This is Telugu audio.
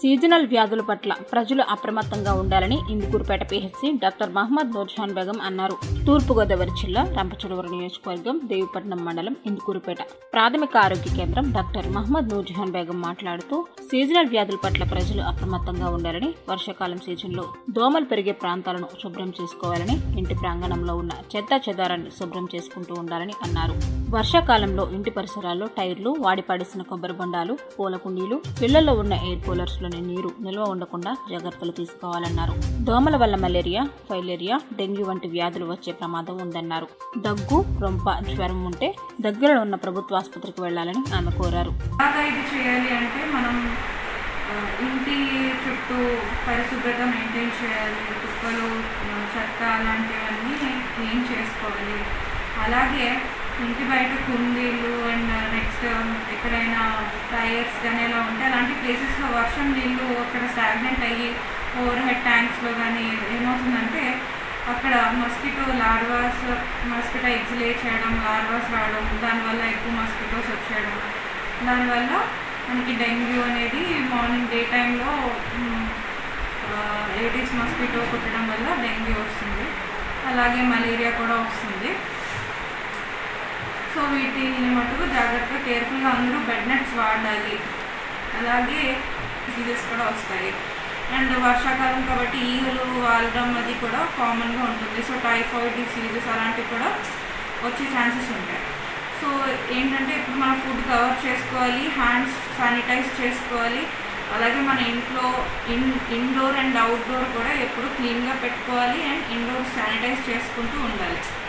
సీజనల్ వ్యాధుల పట్ల ప్రజలు అప్రమత్తంగా ఉండాలని ఇందుకూరుపేట పిహెచ్సి డాక్టర్ మహమ్మద్ నూర్జహాన్ బేగం అన్నారు తూర్పుగోదావరి జిల్లా రంపచోడవరం నియోజకవర్గం దేవిపట్నం మండలం ఇందుకూరుపేట ప్రాథమిక ఆరోగ్య కేంద్రం డాక్టర్ మహమ్మద్ నూర్జహాన్ బేగం మాట్లాడుతూ సీజనల్ వ్యాధుల పట్ల ప్రజలు అప్రమత్తంగా ఉండాలని వర్షాకాలం సీజన్లో దోమలు పెరిగే ప్రాంతాలను శుభ్రం చేసుకోవాలని ఇంటి ప్రాంగణంలో ఉన్న చెత్త చెదారాన్ని శుభ్రం చేసుకుంటూ ఉండాలని అన్నారు వర్షాకాలంలో ఇంటి పరిసరాల్లో టైర్లు వాడి పడేసిన కొబ్బరి బొండాలు పూల కుండీలు ఇళ్లలో ఉన్న ఎయిర్ కూలర్స్ లోని నీరు నిల్వ ఉండకుండా జాగ్రత్తలు తీసుకోవాలన్నారు దోమల వల్ల మలేరియా ఫైలేరియా డెంగ్యూ వంటి వ్యాధులు వచ్చే ప్రమాదం ఉందన్నారు దగ్గు రొంప జ్వరం ఉంటే దగ్గరలో ఉన్న ప్రభుత్వ ఆసుపత్రికి వెళ్లాలని ఆమె కోరారు బాగా ఇది చేయాలి అంటే మనం ఆ, ఇంటి చుట్టూ పరిశుభ్రత మెయింటైన్ చేయాలి కుక్కలు ఆ, చెత్త అలాంటివన్నీ క్లీన్ చేసుకోవాలి అలాగే ఇంటి బయట కుండీలు అండ్ నెక్స్ట్ ఎక్కడైనా టైర్స్ కానీ అలా ఉంటే అలాంటి ప్లేసెస్లో వర్షం నీళ్ళు అక్కడ స్టాగ్నెంట్ అయ్యి ఓవర్ హెడ్ ట్యాంక్స్లో కానీ ఏమవుతుందంటే అక్కడ మస్కిటో లార్వాస్ మస్కిటో ఎగ్స్ లే చేయడం లార్వాస్ రావడం దానివల్ల ఎక్కువ మస్కిటోస్ వచ్చేయడం దానివల్ల మనకి డెంగ్యూ అనేది మార్నింగ్ డే టైంలో ఏడీస్ మస్కిటో కుట్టడం వల్ల డెంగ్యూ వస్తుంది అలాగే మలేరియా కూడా వస్తుంది సో వీటిని మటుకు జాగ్రత్తగా కేర్ఫుల్గా అందరూ బెడ్ నెట్స్ వాడాలి అలాగే డిసీజెస్ కూడా వస్తాయి అండ్ వర్షాకాలం కాబట్టి ఈగలు వాలడం అది కూడా కామన్గా ఉంటుంది సో టైఫాయిడ్ డిసీజెస్ అలాంటివి కూడా వచ్చే ఛాన్సెస్ ఉంటాయి సో ఏంటంటే ఇప్పుడు మన ఫుడ్ కవర్ చేసుకోవాలి హ్యాండ్స్ శానిటైజ్ చేసుకోవాలి అలాగే మన ఇంట్లో ఇన్ ఇండోర్ అండ్ అవుట్డోర్ కూడా ఎప్పుడు క్లీన్గా పెట్టుకోవాలి అండ్ ఇండోర్ శానిటైజ్ చేసుకుంటూ ఉండాలి